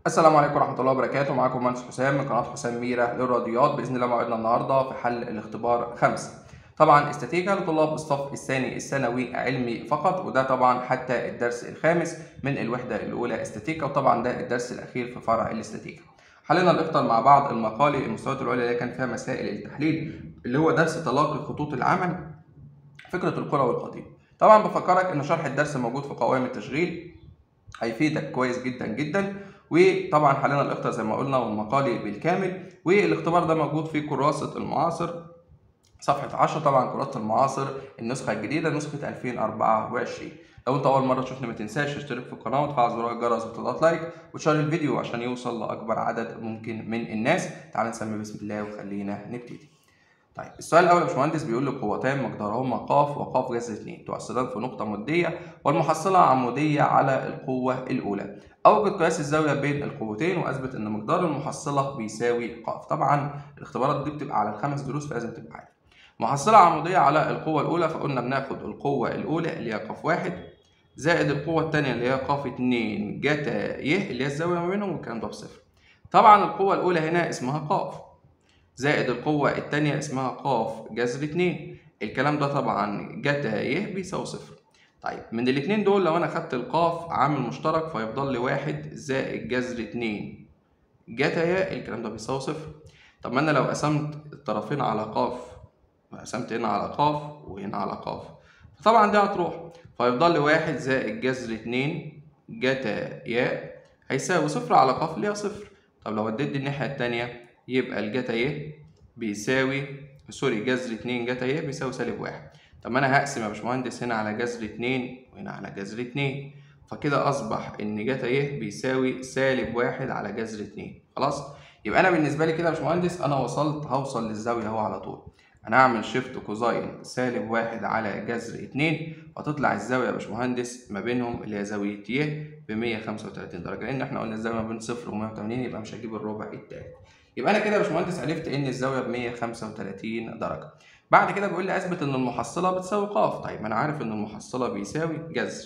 السلام عليكم ورحمة الله وبركاته معاكم مهندس حسام من قناة حسام ميرة للرياضيات بإذن الله موعدنا النهاردة في حل الاختبار خمسة طبعا استاتيكا لطلاب الصف الثاني الثانوي علمي فقط وده طبعا حتى الدرس الخامس من الوحدة الأولى استاتيكا وطبعا ده الدرس الأخير في فرع الاستاتيكا حلينا نختار مع بعض المقالي المستويات العليا اللي كان فيها مسائل التحليل اللي هو درس تلاقي خطوط العمل فكرة الكرة والقضيب طبعا بفكرك ان شرح الدرس موجود في قوائم التشغيل هيفيدك كويس جدا جدا وطبعا حلينا الاختبار زي ما قلنا والمقالي بالكامل والاختبار ده موجود في كراسة المعاصر صفحة 10 طبعا كراسة المعاصر النسخة الجديدة نسخة 2024 لو انت اول مرة تشوفني ما تنساش تشترك في القناة وتفعل زرار الجرس وتضغط لايك وتشير الفيديو عشان يوصل لأكبر عدد ممكن من الناس تعال نسمي بسم الله وخلينا نبتدي طيب السؤال الاول يا باشمهندس بيقول لي قوتان مقدارهما ق وق جذر 2 تؤثران في نقطه مديه والمحصله عموديه على القوه الاولى اوجد قياس الزاويه بين القوتين واثبت ان مقدار المحصله بيساوي ق طبعا الاختبارات دي بتبقى على الخمس دروس فلازم تبقى عارف محصله عموديه على القوه الاولى فقلنا بناخد القوه الاولى اللي هي ق واحد زائد القوه الثانيه اللي هي ق 2 جتا ي اللي هي الزاويه ما بينهم والكلام ده بصفر طبعا القوه الاولى هنا اسمها ق زائد القوة التانية اسمها ق جذر اتنين الكلام ده طبعا جتا ي بيساوي صفر طيب من الاتنين دول لو انا خدت القاف عامل مشترك فيفضل لي واحد زائد جذر اتنين جتا ي الكلام ده بيساوي صفر طب ما انا لو قسمت الطرفين على قاف قسمت هنا على قاف وهنا على قاف فطبعا دي هتروح فيفضل لي واحد زائد جذر اتنين جتا ي هيساوي صفر على قاف اللي هي صفر طب لو وديت دي الناحية التانية يبقى الجتا ي بيساوي سوري جذر اتنين جتا ي بيساوي سالب واحد طب ما انا هقسم يا باشمهندس هنا على جذر اتنين وهنا على جذر اتنين فكده اصبح ان جتا ي بيساوي سالب واحد على جذر اتنين خلاص يبقى انا بالنسبه لي كده يا باشمهندس انا وصلت هوصل للزاويه اهو على طول انا هعمل شيفت كوزاين سالب واحد على جذر اتنين وتطلع الزاويه يا باشمهندس ما بينهم اللي هي زاويه ي ب 135 درجه لان احنا قلنا الزاويه ما بين صفر و 180 يبقى مش هجيب الربع التالت يبقى انا كده يا باشمهندس عرفت ان الزاويه ب 135 درجه بعد كده بيقول لي اثبت ان المحصله بتساوي ق طيب ما انا عارف ان المحصله بيساوي جذر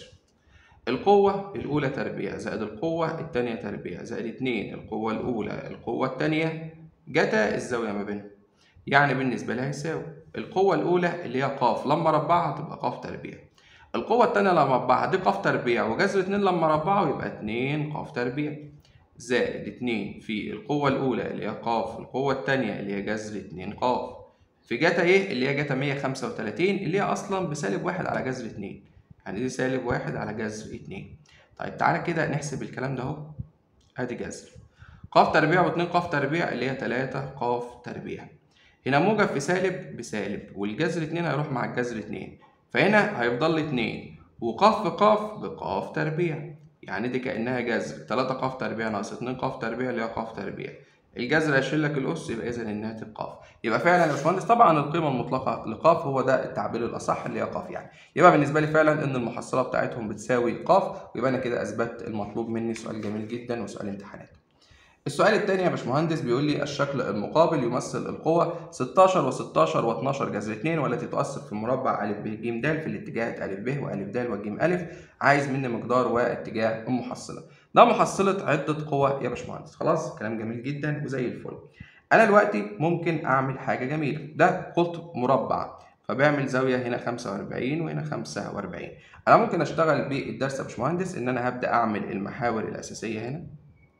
القوة الأولى تربيع زائد القوة الثانية تربيع زائد اتنين القوة الأولى القوة الثانية جتا الزاوية ما بينهم يعني بالنسبة لها يساوي القوة الأولى اللي هي ق لما ربعها تبقى ق تربيع القوة الثانية لما ربعها دي ق تربيع وجذر اتنين لما ربعه يبقى اتنين ق تربيع زائد اتنين في القوة الأولى اللي هي ق القوة التانية اللي هي جذر اتنين ق في جتا ايه اللي هي جتا مية خمسة وتلاتين اللي هي أصلا بسالب واحد على جذر اتنين يعني دي سالب واحد على جذر اتنين طيب تعالى كده نحسب الكلام ده أهو أدي جذر ق تربيع واتنين ق تربيع اللي هي تلاتة ق تربيع هنا موجب في سالب بسالب والجذر اتنين هيروح مع الجذر اتنين فهنا هيفضل لي اتنين وق في ق بق تربيع يعني دي كأنها جذر 3 ق تربيع ناقص 2 ق تربيع اللي هي ق تربيع الجذر هيشيل لك الأس يبقى إذا الناتج ق يبقى فعلا يا باشمهندس طبعا القيمة المطلقة لق هو ده التعبير الأصح اللي هي ق يعني يبقى بالنسبة لي فعلا إن المحصلة بتاعتهم بتساوي ق ويبقى أنا كده أثبت المطلوب مني سؤال جميل جدا وسؤال امتحانات السؤال الثاني يا باشمهندس بيقول لي الشكل المقابل يمثل القوة 16 و16 و12 جذر 2 والتي تؤثر في مربع أ ب ج د في الاتجاهات أ ب وأ د وج أ عايز مني مقدار واتجاه المحصلة ده محصلة عدة قوى يا باشمهندس خلاص كلام جميل جدا وزي الفل أنا دلوقتي ممكن أعمل حاجة جميلة ده قلت مربع فبيعمل زاوية هنا 45 وهنا 45 أنا ممكن أشتغل بالدرس يا باشمهندس إن أنا هبدأ أعمل المحاور الأساسية هنا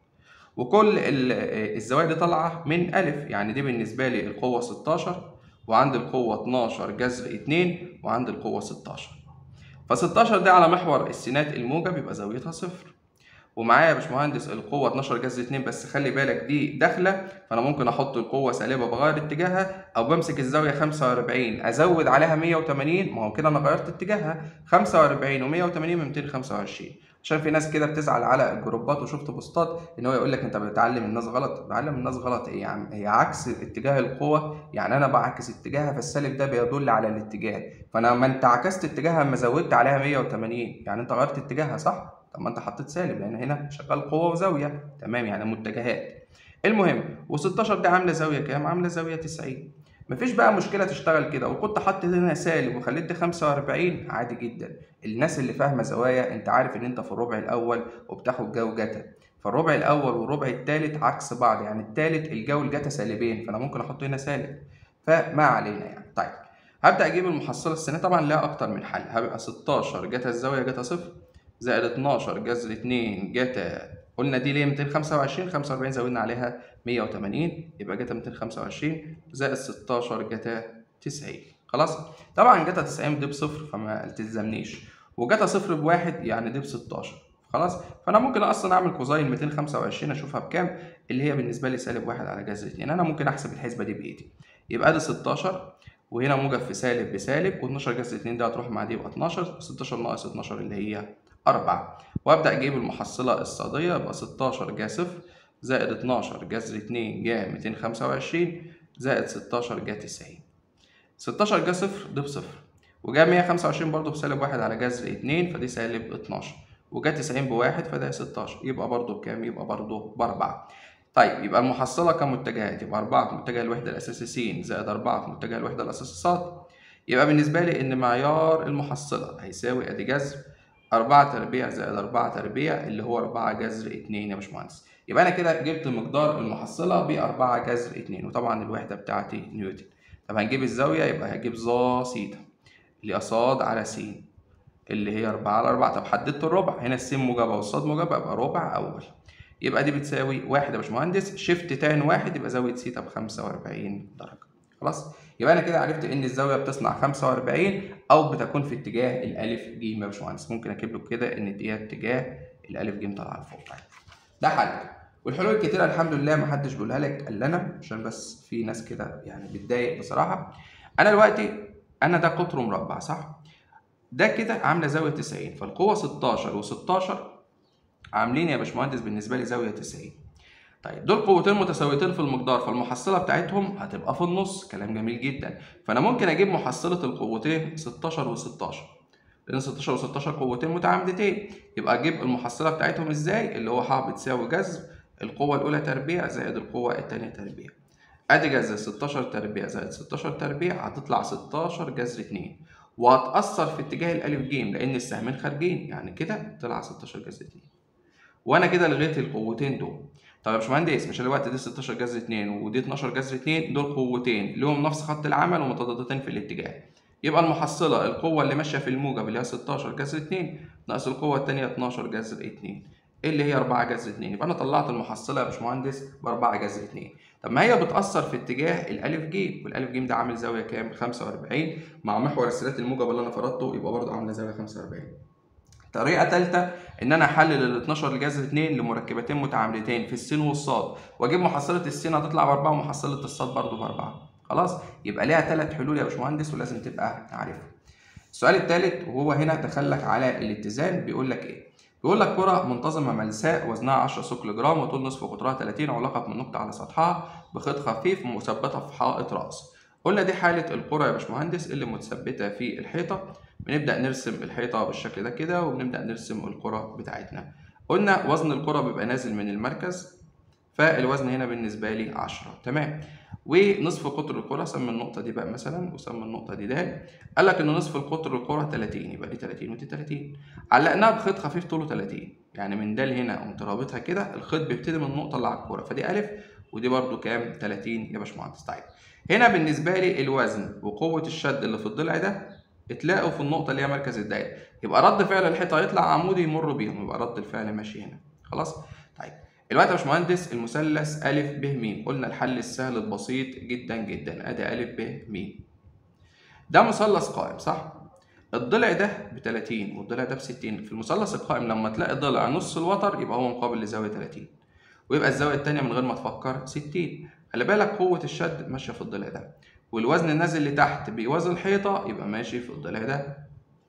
وكل الزوايا دي طالعه من أ يعني دي بالنسبة لي القوة 16 وعند القوة 12 جذر 2 وعند القوة 16 ف 16 دي على محور السينات الموجب يبقى زاويتها صفر ومعايا يا باشمهندس القوة 12 جذر 2 بس خلي بالك دي داخلة فأنا ممكن أحط القوة سالبة بغير اتجاهها أو بمسك الزاوية 45 أزود عليها 180 ما هو كده أنا غيرت اتجاهها 45 و 180 من 225 عشان في ناس كده بتزعل على الجروبات وشفت بوستات ان هو يقول لك انت بتعلم الناس غلط بعلم الناس غلط ايه يا عم هي عكس اتجاه القوه يعني انا بعكس اتجاهها فالسالب ده بيدل على الاتجاه فانا لما انت عكست اتجاهها لما زودت عليها 180 يعني انت غيرت اتجاهها صح طب ما انت حطيت سالب لان هنا شغال قوه وزاويه تمام يعني متجهات المهم و16 دي عامله زاويه كام عامله زاويه 90 مفيش بقى مشكله تشتغل كده وكنت حاطط هنا سالب وخليت دي 45 عادي جدا الناس اللي فاهمه زوايا انت عارف ان انت في الربع الاول وبتاخد جو جتا فالربع الاول والربع الثالث عكس بعض يعني الثالث الجو الجتا سالبين فانا ممكن احط هنا سالب فما علينا يعني طيب هبدا اجيب المحصله السنه طبعا لها اكتر من حل هبقى 16 جتا الزاويه جتا صفر زائد 12 جذر 2 جتا قلنا دي ليه 225 45 زودنا عليها 180 يبقى جتا 225 زائد 16 جتا 90 خلاص طبعا جتا 90 دي بصفر فما تلزمنيش وجتا صفر بواحد يعني دي ب 16 خلاص فانا ممكن اصلا اعمل كوزاين 225 اشوفها بكام اللي هي بالنسبه لي سالب واحد على جذر 2 انا ممكن احسب الحسبه دي بايدي يبقى دي 16 وهنا موجب في سالب بسالب و12 جذر 2 ده هتروح مع دي يبقى 12 16 ناقص 12 اللي هي 4 وابدا اجيب المحصله الصاديه يبقى 16 جا صفر زائد 12 جذر 2 جا 225 زائد 16 جا 90 16 جا صفر دي بصفر وجا 125 برضه بسالب واحد على جذر 2 فدي سالب 12 وجا 90 بواحد فده 16 يبقى برضه بكام؟ يبقى برضه بأربعة. طيب يبقى المحصلة كمتجهات يبقى 4 في متجه الوحدة الأساسي س زائد 4 في متجه الوحدة الأساسي ص يبقى بالنسبة لي إن معيار المحصلة هيساوي أدي جذر 4 تربيع زائد 4 تربيع اللي هو 4 جذر 2 يا باشمهندس. يبقى أنا كده جبت مقدار المحصلة ب 4 جذر 2 وطبعا الوحدة بتاعتي نيوتن. طب هنجيب الزاوية يبقى هجيب ظا سيتا اللي هي ص على س اللي هي 4 على 4 طب حددت الربع هنا السين موجبة والصاد موجبة يبقى ربع أول يبقى دي بتساوي واحد يا باشمهندس شيفت تان واحد يبقى زاوية سيتا ب 45 درجة خلاص يبقى أنا كده عرفت إن الزاوية بتصنع 45 أو بتكون في اتجاه الألف ج يا باشمهندس ممكن أكتب له كده إن دي اتجاه الألف ج طالعة لفوق ده حل والحلول الكتيرة الحمد لله محدش بيقولها لك إلا أنا عشان بس في ناس كده يعني بتضايق بصراحة أنا دلوقتي أنا ده قطر مربع صح؟ ده كده عامله زاويه 90 فالقوه 16 و16 عاملين يا باشمهندس بالنسبه لي زاويه 90 طيب دول قوتين متساويتين في المقدار فالمحصله بتاعتهم هتبقى في النص كلام جميل جدا فانا ممكن اجيب محصله القوتين 16 و16 لان 16 و16 قوتين متعامدتين يبقى اجيب المحصله بتاعتهم ازاي اللي هو ح بتساوي جذر القوه الاولى تربيع زائد القوه الثانيه تربيع ادي جذر 16 تربيع زائد 16 تربيع هتطلع 16 جذر 2 وهتأثر في اتجاه الألف ج لأن السهمين خارجين يعني كده طلع 16 جذر 2 وأنا كده لغيت القوتين دول طب يا باشمهندس مش الوقت دي 16 جذر 2 ودي 12 جذر 2 دول قوتين لهم نفس خط العمل ومتضادتين في الاتجاه يبقى المحصلة القوة اللي ماشية في الموجب اللي هي 16 جذر 2 ناقص القوة التانية 12 جذر 2 اللي هي 4 جذر 2 يبقى أنا طلعت المحصلة يا باشمهندس ب 4 جذر 2 طب ما هي بتأثر في اتجاه الألف ج والألف ج ده عامل زاوية كام؟ 45 مع محور السلات الموجب اللي أنا فرضته يبقى برضه عاملة زاوية 45 طريقة تالتة إن أنا أحلل ال 12 جذر 2 لمركبتين متعامدتين في السين والصاد وأجيب محصلة السين هتطلع بأربعة ومحصلة الصاد برضه بأربعة خلاص يبقى ليها ثلاث حلول يا باشمهندس ولازم تبقى عارفها السؤال الثالث وهو هنا دخلك على الاتزان بيقول لك ايه بيقول لك كرة منتظمة ملساء وزنها 10 ثقل جرام وطول نصف قطرها 30 علقت من نقطة على سطحها بخيط خفيف مثبتة في حائط رأس. قلنا دي حالة الكرة يا باشمهندس اللي متثبتة في الحيطة بنبدأ نرسم الحيطة بالشكل ده كده وبنبدأ نرسم الكرة بتاعتنا. قلنا وزن الكرة بيبقى نازل من المركز فالوزن هنا بالنسبة لي 10 تمام. ونصف قطر الكرة سمي النقطة دي بقى مثلا وسمي النقطة دي د قال لك إن نصف القطر الكرة 30 يبقى دي 30 ودي 30 علقناها بخيط خفيف طوله 30 يعني من د لهنا قمت رابطها كده الخيط بيبتدي من النقطة اللي على الكرة فدي ألف ودي برده كام 30 يا باشمهندس طيب هنا بالنسبة لي الوزن وقوة الشد اللي في الضلع ده اتلاقوا في النقطة اللي هي مركز الدايرة يبقى رد فعل الحيطة هيطلع عمودي يمر بيهم يبقى رد الفعل ماشي هنا خلاص طيب الوقت يا باشمهندس المثلث أ ب م قلنا الحل السهل البسيط جدا جدا ادي أ ب م ده مثلث قائم صح؟ الضلع ده ب 30 والضلع ده ب 60 في المثلث القائم لما تلاقي ضلع نص الوتر يبقى هو مقابل لزاوية 30 ويبقى الزاوية التانية من غير ما تفكر 60 خلي بالك قوة الشد ماشية في الضلع ده والوزن النازل لتحت بيوازي الحيطة يبقى ماشي في الضلع ده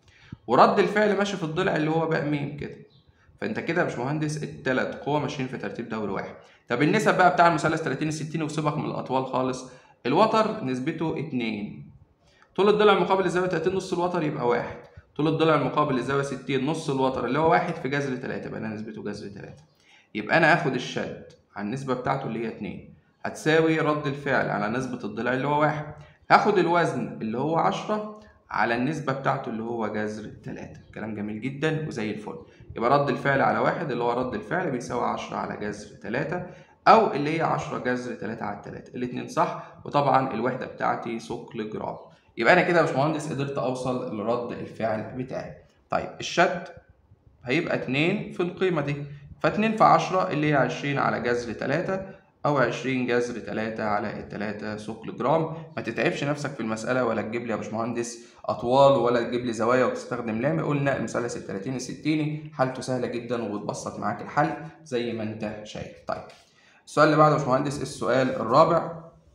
ورد الفعل ماشي في الضلع اللي هو بقى م كده فانت كده يا باشمهندس التلات قوى ماشيين في ترتيب دوري واحد طب النسب بقى بتاع المثلث 30 60 وسيبك من الاطوال خالص الوتر نسبته 2 طول الضلع المقابل للزاويه 30 نص الوتر يبقى واحد طول الضلع المقابل للزاويه 60 نص الوتر اللي هو واحد في جذر 3 يبقى انا نسبته جذر 3 يبقى انا اخد الشد على النسبه بتاعته اللي هي 2 هتساوي رد الفعل على نسبه الضلع اللي هو واحد هاخد الوزن اللي هو 10 على النسبة بتاعته اللي هو جذر 3 كلام جميل جدا وزي الفل يبقى رد الفعل على واحد اللي هو رد الفعل بيساوي 10 على جذر 3 أو اللي هي 10 جذر 3 على 3 الاتنين صح وطبعا الوحدة بتاعتي ثقل جرام يبقى أنا كده يا باشمهندس قدرت أوصل لرد الفعل بتاعي طيب الشد هيبقى 2 في القيمة دي ف2 في 10 اللي هي 20 على جذر 3 أو 20 جذر 3 على التلاتة ثقل جرام ما تتعبش نفسك في المسألة ولا تجيب لي يا باشمهندس أطوال ولا تجيب لي زوايا وتستخدم لامي قلنا المثلث ال 30 الستيني حالته سهلة جدا وبتبسط معاك الحل زي ما أنت شايف طيب السؤال اللي بعده يا باشمهندس السؤال الرابع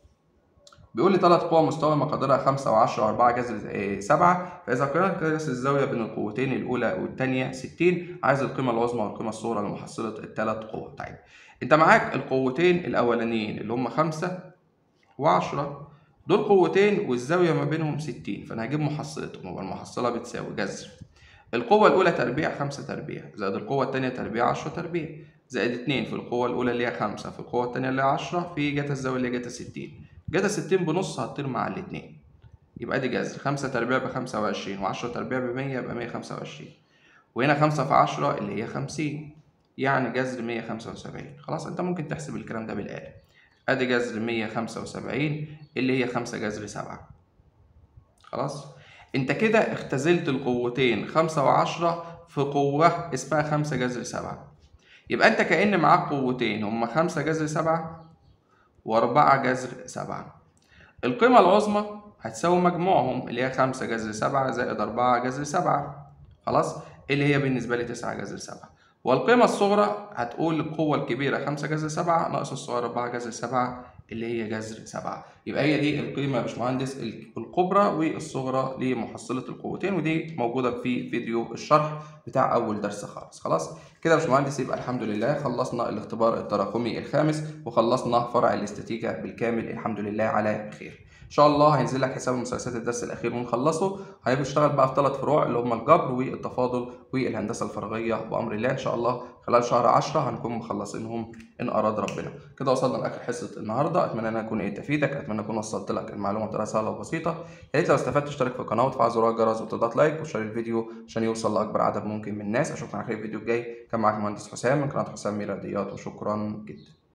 بيقول لي ثلاث قوى مستوى مقدارها 5 و10 و4 جذر 7 فإذا قياس قياس الزاوية بين القوتين الأولى والثانية 60 عايز القيمة العظمى والقيمة الصغرى لمحصلة الثلاث قوى طيب أنت معاك القوتين الأولانيين اللي هم 5 و10 دول قوتين والزاوية ما بينهم 60 فأنا هجيب محصلتهم يبقى المحصلة بتساوي جذر القوة الأولى تربيع 5 تربيع زائد القوة الثانية تربيع 10 تربيع زائد 2 في القوة الأولى اللي هي 5 في القوة الثانية اللي هي 10 في جتا الزاوية اللي هي جتا 60 جتا 60 بنص هتطير مع الاتنين يبقى دي جذر 5 تربيع ب 25 و10 تربيع ب 100 يبقى 125 وهنا 5 في 10 اللي هي 50 يعني جذر 175 خلاص انت ممكن تحسب الكلام ده بالآلة ادي جذر 175 اللي هي 5 جذر 7 خلاص انت كده اختزلت القوتين 5 و10 في قوة اسمها 5 جذر 7 يبقى انت كأن معاك قوتين هما 5 جذر 7 و4 جذر 7 القيمة العظمى هتساوي مجموعهم اللي هي 5 جذر 7 زائد 4 جذر 7 خلاص اللي هي بالنسبة لي 9 جذر 7 والقيمة الصغرى هتقول القوة الكبيرة 5 جذر 7 ناقص الصغيرة 4 جذر 7 اللي هي جذر 7 يبقى هي دي القيمة يا باشمهندس الكبرى والصغرى لمحصلة القوتين ودي موجودة في فيديو الشرح بتاع أول درس خالص خلاص كده يا باشمهندس يبقى الحمد لله خلصنا الاختبار التراكمي الخامس وخلصنا فرع الاستاتيكا بالكامل الحمد لله على خير ان شاء الله هينزل لك حساب المثلثات الدرس الاخير ونخلصه هيشتغل بقى في ثلاث فروع اللي هم الجبر والتفاضل والهندسه الفراغيه بامر الله ان شاء الله خلال شهر 10 هنكون مخلصينهم ان اراد ربنا كده وصلنا لاخر حصه النهارده اتمنى ان اكون ايه تفيدك اتمنى اكون وصلت لك المعلومه بطريقه سهله وبسيطه يا ريت لو استفدت تشترك في القناه وتفعل زرار الجرس وتضغط لايك وشير الفيديو عشان يوصل لاكبر عدد ممكن من الناس اشوفكم على خير الفيديو الجاي كان معاك مهندس حسام من قناه حسام رياضيات وشكرا جدا